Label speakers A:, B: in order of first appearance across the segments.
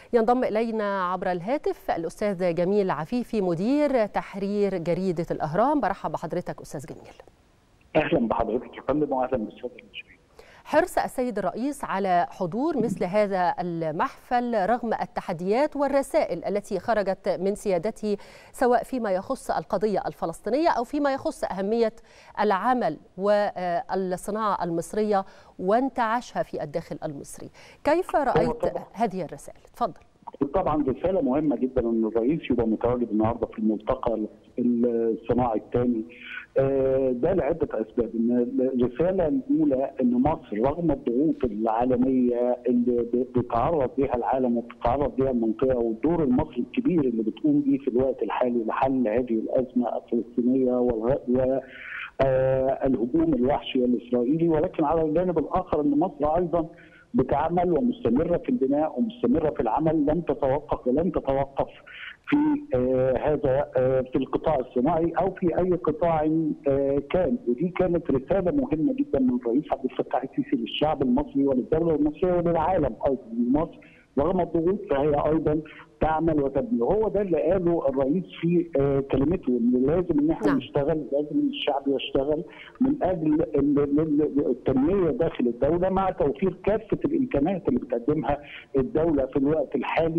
A: ينضم إلينا عبر الهاتف الأستاذ جميل عفيفي مدير تحرير جريدة الأهرام برحب بحضرتك أستاذ جميل
B: أهلا بحضرتك يا فندم وأهلا بالسادة المشاهدين
A: حرص السيد الرئيس على حضور مثل هذا المحفل رغم التحديات والرسائل التي خرجت من سيادته سواء فيما يخص القضية الفلسطينية أو فيما يخص أهمية العمل والصناعة المصرية وانتعاشها في الداخل المصري كيف رأيت هذه الرسائل؟ تفضل
B: طبعا رساله مهمه جدا ان الرئيس يبقى متواجد النهارده في الملتقى الصناعي الثاني ده لعده اسباب ان الرساله الاولى ان مصر رغم الضغوط العالميه اللي بيتعرض بها العالم وبتتعرض بها المنطقه والدور المصري الكبير اللي بتقوم به في الوقت الحالي لحل هذه الازمه الفلسطينيه و الهجوم الوحشي الاسرائيلي ولكن على الجانب الاخر ان مصر ايضا بتعمل ومستمره في البناء ومستمره في العمل لن تتوقف ولن تتوقف في آه هذا آه في القطاع الصناعي او في اي قطاع آه كان ودي كانت رساله مهمه جدا من الرئيس عبد الفتاح السيسي للشعب المصري وللدوله المصريه وللعالم ايضا مصر رغم الضغوط فهي ايضا تعمل وتبني هو ده اللي قاله الرئيس في كلمته ان لازم ان احنا نعم. نشتغل لازم ان الشعب يشتغل من اجل التنميه داخل الدوله مع توفير كافه الامكانات اللي بتقدمها الدوله في الوقت الحالي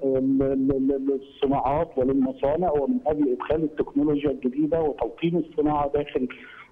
B: للصناعات وللمصانع ومن اجل ادخال التكنولوجيا الجديده وتوطين الصناعه داخل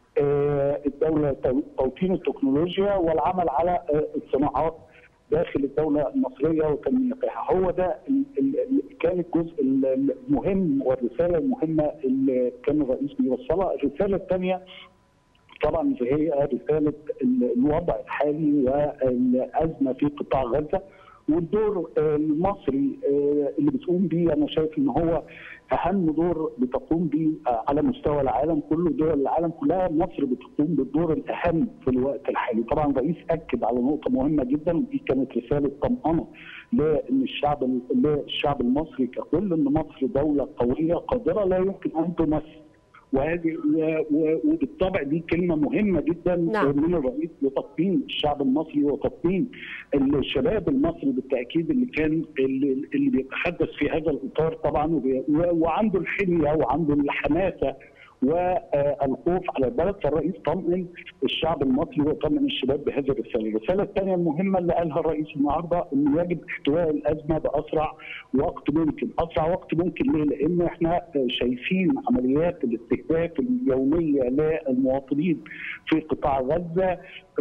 B: الدوله توطين التكنولوجيا والعمل على الصناعات داخل الدوله المصريه وتنميتها هو ده كان الجزء المهم والرساله المهمه اللي كان الرئيس بيوصلها الرساله الثانيه طبعا هي رساله الوضع الحالي والازمه في قطاع غزه والدور المصري اللي بتقوم بيه انا شايف ان هو اهم دور بتقوم به على مستوى العالم كله دول العالم كلها مصر بتقوم بالدور الاهم في الوقت الحالي طبعا الرئيس اكد على نقطه مهمه جدا ودي كانت رساله طمانه لان الشعب للشعب المصري ككل ان مصر دوله قويه قادره لا يمكن ان تمس وهذه وبالطبع دي كلمه مهمه جدا نعم. من الرئيس لتطمين الشعب المصري وتطمين الشباب المصري بالتاكيد اللي كان اللي, اللي بيتحدث في هذا الاطار طبعا وعنده الحميه وعنده الحماسه والخوف على البلد فالرئيس طمن الشعب المصري وطمن الشباب بهذه الرساله، الرساله الثانيه المهمه اللي قالها الرئيس النهارده انه يجب احتواء الازمه باسرع وقت ممكن، اسرع وقت ممكن ليه؟ لان احنا شايفين عمليات الاستهداف اليوميه للمواطنين في قطاع غزه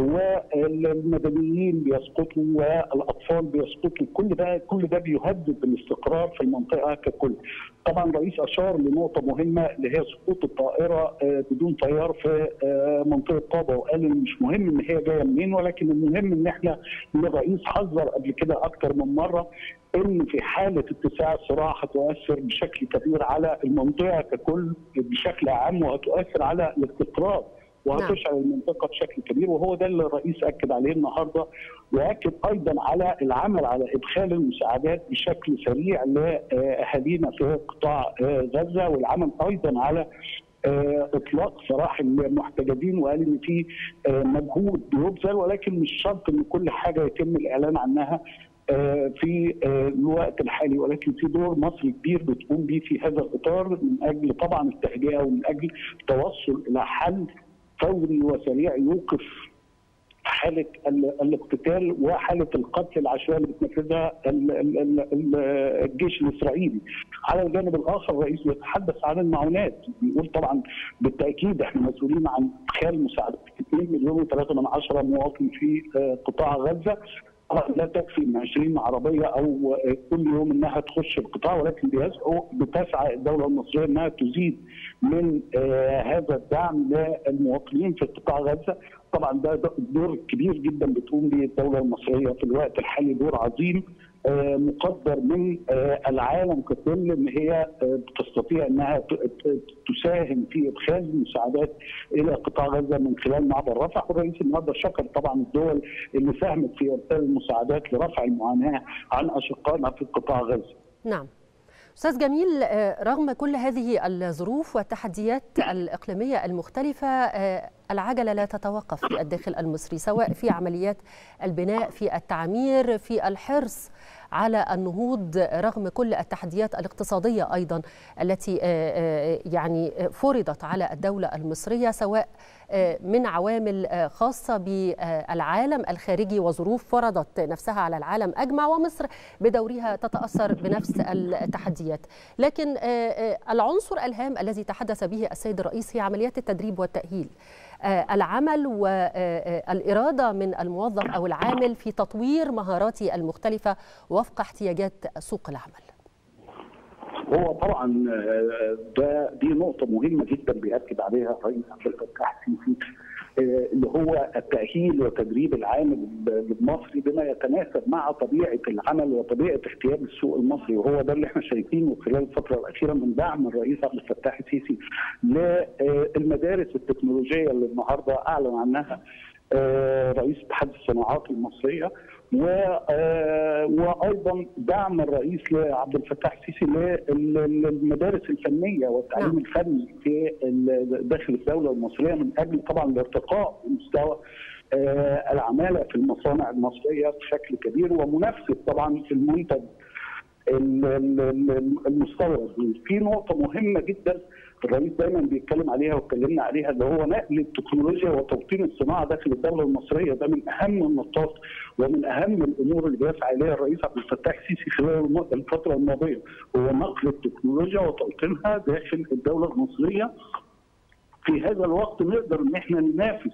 B: والمدنيين بيسقطوا والاطفال بيسقطوا كل ده كل ده بيهدد الاستقرار في المنطقه ككل. طبعا الرئيس اشار لنقطه مهمه اللي هي سقوط الطائره بدون طيار في منطقه طابا وقال ان مش مهم ان هي جايه منين ولكن المهم ان احنا الرئيس حذر قبل كده اكثر من مره ان في حاله اتساع الصراع هتؤثر بشكل كبير على المنطقه ككل بشكل عام وهتؤثر على الاستقرار وهتشعل المنطقه بشكل كبير وهو ده اللي الرئيس اكد عليه النهارده واكد ايضا على العمل على ادخال المساعدات بشكل سريع لاهالينا في قطاع غزه والعمل ايضا على اطلاق سراح المحتجزين وقال ان في مجهود بيبذل ولكن مش شرط ان كل حاجه يتم الاعلان عنها في الوقت الحالي ولكن في دور مصري كبير بتقوم به في هذا الاطار من اجل طبعا التهدئه ومن اجل التوصل الى حل فوري وسريع يوقف حاله الاقتتال وحاله القتل العشوائي اللي بتنفذها الجيش الاسرائيلي. على الجانب الاخر الرئيس بيتحدث عن المعونات بيقول طبعا بالتاكيد احنا مسؤولين عن ادخال مساعدات 2 مليون و3 من عشرة مواطن في قطاع غزه طبعا لا تكفي من 20 عربيه او كل يوم انها تخش القطاع ولكن بيسعوا بتسعى الدوله المصريه انها تزيد من هذا الدعم للمواطنين في قطاع غزه طبعا ده دور كبير جدا بتقوم به الدوله المصريه في الوقت الحالي دور عظيم مقدر من العالم ككل ان هي بتستطيع انها تساهم في ادخال المساعدات الى قطاع غزه من خلال معبر رفح والرئيس النهارده شكر طبعا الدول اللي ساهمت في ارسال المساعدات لرفع المعاناه عن اشقائنا في قطاع غزه.
A: نعم. استاذ جميل رغم كل هذه الظروف والتحديات الاقليميه المختلفه العجله لا تتوقف في الداخل المصري سواء في عمليات البناء في التعمير في الحرص على النهوض رغم كل التحديات الاقتصاديه ايضا التي يعني فرضت على الدوله المصريه سواء من عوامل خاصه بالعالم الخارجي وظروف فرضت نفسها على العالم اجمع ومصر بدورها تتاثر بنفس التحديات لكن العنصر الهام الذي تحدث به السيد الرئيس هي عمليات التدريب والتاهيل العمل والإرادة من الموظف أو العامل في تطوير مهاراته المختلفة وفق احتياجات سوق العمل
B: هو طبعا ده دي نقطة مهمة جدا بيأكد عليها الرئيس عبد الفتاح السيسي اللي هو التأهيل وتدريب العامل المصري بما يتناسب مع طبيعة العمل وطبيعة احتياج السوق المصري وهو ده اللي احنا شايفينه خلال الفترة الأخيرة من دعم الرئيس عبد الفتاح السيسي للمدارس التكنولوجية اللي النهاردة أعلن عنها رئيس اتحاد الصناعات المصرية وايضا دعم الرئيس عبد الفتاح السيسي للمدارس الفنيه والتعليم نعم. الفني في داخل الدوله المصريه من اجل طبعا الارتقاء مستوى العماله في المصانع المصريه بشكل كبير ومنافسه طبعا في المنتج المستورد في نقطه مهمه جدا الرئيس دايما بيتكلم عليها واتكلمنا عليها اللي هو نقل التكنولوجيا وتوطين الصناعه داخل الدوله المصريه ده من اهم النقاط ومن اهم الامور اللي بيسعى اليها الرئيس عبد الفتاح السيسي خلال الفتره الماضيه هو نقل التكنولوجيا وتوطينها داخل الدوله المصريه في هذا الوقت نقدر ان احنا ننافس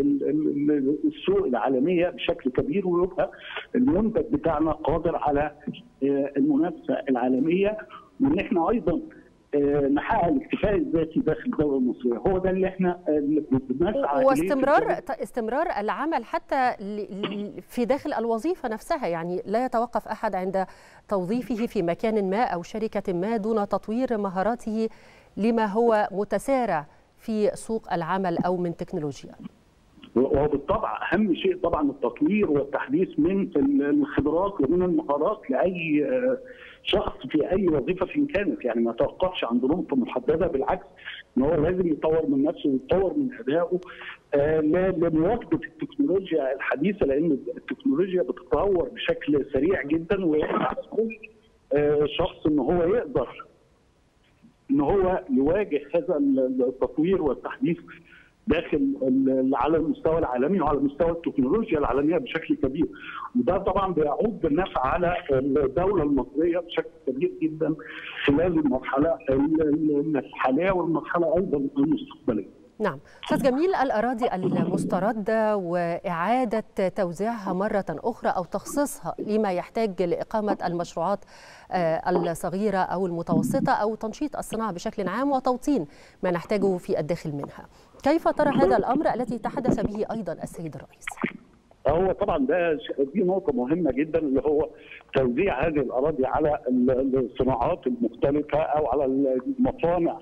B: السوق العالميه بشكل كبير ويبقى المنتج بتاعنا قادر على المنافسه العالميه وان احنا ايضا نحقق الاكتفاء الذاتي داخل الدوله المصريه هو ده اللي احنا بنسعى
A: واستمرار استمرار العمل حتى في داخل الوظيفه نفسها يعني لا يتوقف احد عند توظيفه في مكان ما او شركه ما دون تطوير مهاراته لما هو متسارع في سوق العمل او من تكنولوجيا
B: وبالطبع اهم شيء طبعا التطوير والتحديث من الخبرات ومن المهارات لاي شخص في اي وظيفه فين كانت يعني ما توقفش عند نقطه محدده بالعكس ان هو لازم يطور من نفسه ويطور من ادائه آه لمواكبه التكنولوجيا الحديثه لان التكنولوجيا بتتطور بشكل سريع جدا ويسعى كل آه شخص ان هو يقدر ان هو يواجه هذا التطوير والتحديث داخل على المستوى العالمي وعلى مستوى التكنولوجيا العالميه بشكل كبير وده طبعا بيعود بالنفع على الدوله المصريه بشكل كبير جدا خلال المرحله الحاليه والمرحله ايضا المستقبليه.
A: نعم أستاذ جميل الأراضي المستردة وإعادة توزيعها مرة أخرى أو تخصيصها لما يحتاج لإقامة المشروعات الصغيرة أو المتوسطة أو تنشيط الصناعة بشكل عام وتوطين ما نحتاجه في الداخل منها كيف ترى هذا الأمر الذي تحدث به أيضا السيد الرئيس؟
B: هو طبعا ده دي نقطه مهمه جدا اللي هو توزيع هذه الاراضي على الصناعات المختلفه او على المصانع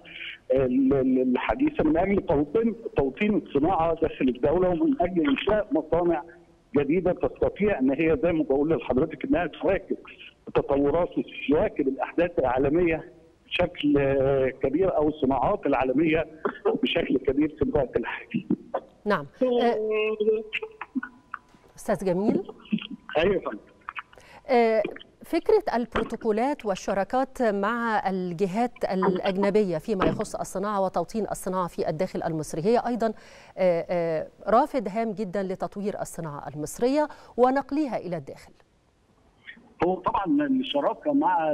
B: الحديثه من اجل توطين توطين الصناعه داخل الدوله ومن اجل انشاء مصانع جديده تستطيع ان هي زي ما بقول لحضرتك انها تواكب التطورات وتواكب الاحداث العالميه بشكل كبير او الصناعات العالميه بشكل كبير في الوقت الحالي.
A: نعم. استاذ جميل
B: ايوه فندم
A: فكرة البروتوكولات والشراكات مع الجهات الأجنبية فيما يخص الصناعة وتوطين الصناعة في الداخل المصري هي أيضا رافد هام جدا لتطوير الصناعة المصرية ونقلها إلى الداخل
B: هو طبعا الشراكه مع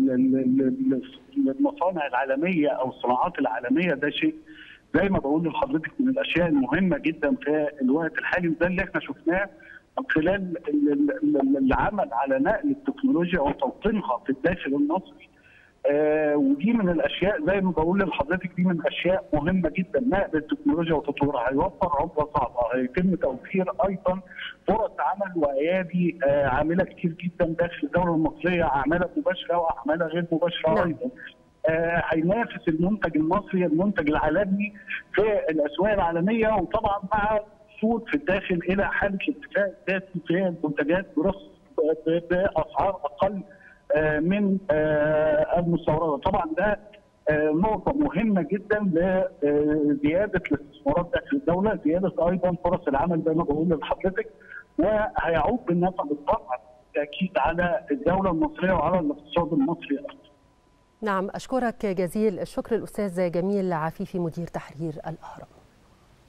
B: المصانع العالميه او الصناعات العالميه ده شيء زي ما بقول لحضرتك من الاشياء المهمه جدا في الوقت الحالي وده اللي احنا شفناه من خلال العمل على نقل التكنولوجيا وتوطينها في الداخل المصري. آه ودي من الاشياء زي ما بقول لحضرتك دي من اشياء مهمه جدا نقل التكنولوجيا وتطويرها هيوفر عمله صعبه هيتم توفير ايضا فرص عمل وايادي آه عامله كتير جدا داخل الدوله المصريه اعماله مباشره واعماله غير مباشره نعم. ايضا. آه هينافس المنتج المصري المنتج العالمي في الاسواق العالميه وطبعا مع صوت في الداخل الى حاله الاكتفاء الذاتي في المنتجات برخص باسعار اقل آه من آه المستورده، طبعا ده نقطة مهمة جدا لزيادة الاستثمارات داخل الدولة، زيادة أيضا فرص العمل زي ما بقول لحضرتك وهيعود بالنفع بالطبع بالتأكيد على الدولة المصرية وعلى الاقتصاد المصري أيضا.
A: نعم أشكرك جزيل الشكر الأستاذ جميل عفيفي مدير تحرير الأهرام.